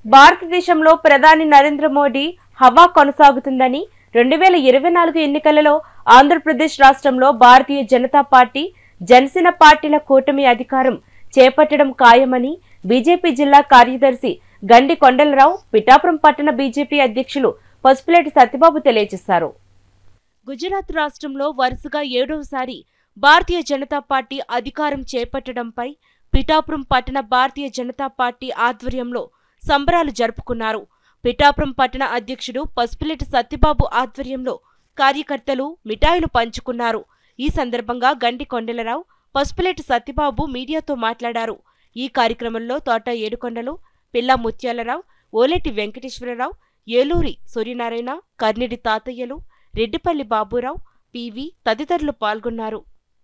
భారతదేశంలో ప్రధాని నరేంద్ర మోడీ హవా కొనసాగుతుందని రెండు వేల ఇరవై నాలుగు ఎన్నికలలో ఆంధ్రప్రదేశ్ రాష్ట్రంలో భారతీయ జనతా పార్టీ జనసేన పార్టీల కూటమి అధికారం చేపట్టడం ఖాయమని బీజేపీ జిల్లా కార్యదర్శి గండి కొండలరావు పిఠాపురం పట్టణ బీజేపీ అధ్యక్షులు పసుపులేటి సత్యబాబు తెలియజేశారు గుజరాత్ రాష్ట్రంలో వరుసగా ఏడవసారి భారతీయ జనతా పార్టీ అధికారం చేపట్టడంపై పిఠాపురం పట్టణ భారతీయ జనతా పార్టీ ఆధ్వర్యంలో సంబరాలు జరుపుకున్నారు పిఠాపురం పట్టణ అధ్యక్షుడు పసుపులేటి సత్యబాబు ఆధ్వర్యంలో కార్యకర్తలు మిఠాయిలు పంచుకున్నారు ఈ సందర్భంగా గండి కొండలరావు పసుపులేటి సత్యబాబు మీడియాతో మాట్లాడారు ఈ కార్యక్రమంలో తోట ఏడుకొండలు పిల్ల ముత్యాలరావు ఓలేటి వెంకటేశ్వరరావు ఏలూరి సూర్యనారాయణ కర్నిడి తాతయ్యలు రెడ్డిపల్లి బాబురావు పివి తదితరులు పాల్గొన్నారు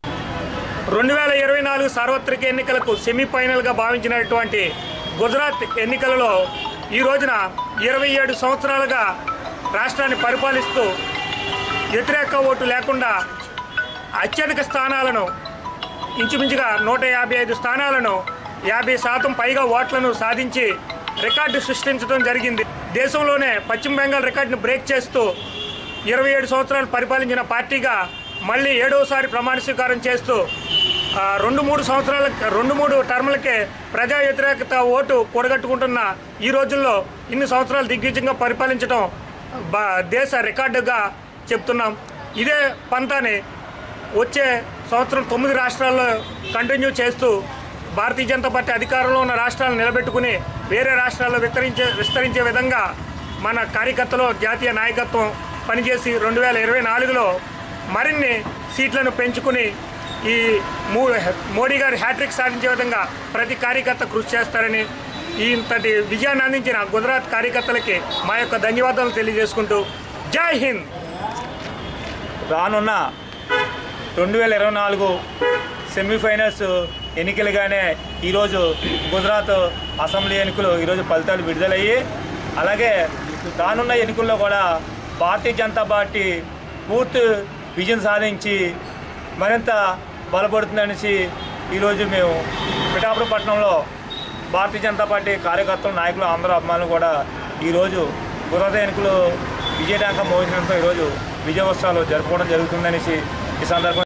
రెండు వేల ఇరవై నాలుగు సార్వత్రిక ఎన్నికలకు సెమీఫైనల్గా భావించినటువంటి గుజరాత్ ఎన్నికలలో ఈ రోజున ఇరవై ఏడు సంవత్సరాలుగా రాష్ట్రాన్ని పరిపాలిస్తూ వ్యతిరేక ఓటు లేకుండా అత్యధిక స్థానాలను ఇంచుమించుగా నూట యాభై ఐదు స్థానాలను యాభై శాతం పైగా ఓట్లను సాధించి రికార్డు సృష్టించడం జరిగింది దేశంలోనే పశ్చిమ బెంగాల్ రికార్డును బ్రేక్ చేస్తూ ఇరవై ఏడు సంవత్సరాలు పరిపాలించిన పార్టీగా మళ్ళీ ఏడవసారి ప్రమాణ స్వీకారం చేస్తూ ఆ, రెండు మూడు సంవత్సరాల రెండు మూడు టర్ములకే ప్రజా వ్యతిరేకత ఓటు కూడగట్టుకుంటున్న ఈ రోజుల్లో ఇన్ని సంవత్సరాలు దిగ్విజయంగా పరిపాలించడం బా దేశ రికార్డుగా చెప్తున్నాం ఇదే పంతాని వచ్చే సంవత్సరం తొమ్మిది రాష్ట్రాల్లో కంటిన్యూ చేస్తూ భారతీయ జనతా పార్టీ అధికారంలో ఉన్న రాష్ట్రాలను నిలబెట్టుకుని వేరే రాష్ట్రాల్లో విస్తరించే విస్తరించే విధంగా మన కార్యకర్తలు జాతీయ నాయకత్వం పనిచేసి రెండు వేల ఇరవై నాలుగులో మరిన్ని సీట్లను పెంచుకుని ఈ మూ మోడీ గారి హ్యాట్రిక్ సాధించే విధంగా ప్రతి కార్యకర్త కృషి చేస్తారని ఈ ఇంతటి విజయాన్ని అందించిన గుజరాత్ కార్యకర్తలకి మా యొక్క ధన్యవాదాలు తెలియజేసుకుంటూ జై హింద్ రానున్న రెండు వేల ఇరవై నాలుగు సెమీఫైనల్స్ ఎన్నికలుగానే ఈరోజు గుజరాత్ అసెంబ్లీ ఎన్నికలు ఈరోజు ఫలితాలు విడుదలయ్యి అలాగే రానున్న ఎన్నికల్లో కూడా భారతీయ జనతా పార్టీ పూర్తి విజయం సాధించి మరింత బలపడుతుందనేసి ఈరోజు మేము పిఠాపురం పట్టణంలో భారతీయ జనతా పార్టీ కార్యకర్తలు నాయకులు అందరూ అభిమానులు కూడా ఈరోజు గుజరాత్ ఎన్నికలు విజయడాంకం మోగించడంతో ఈరోజు విజయోత్సవాలు జరుపుకోవడం జరుగుతుందనేసి ఈ సందర్భంగా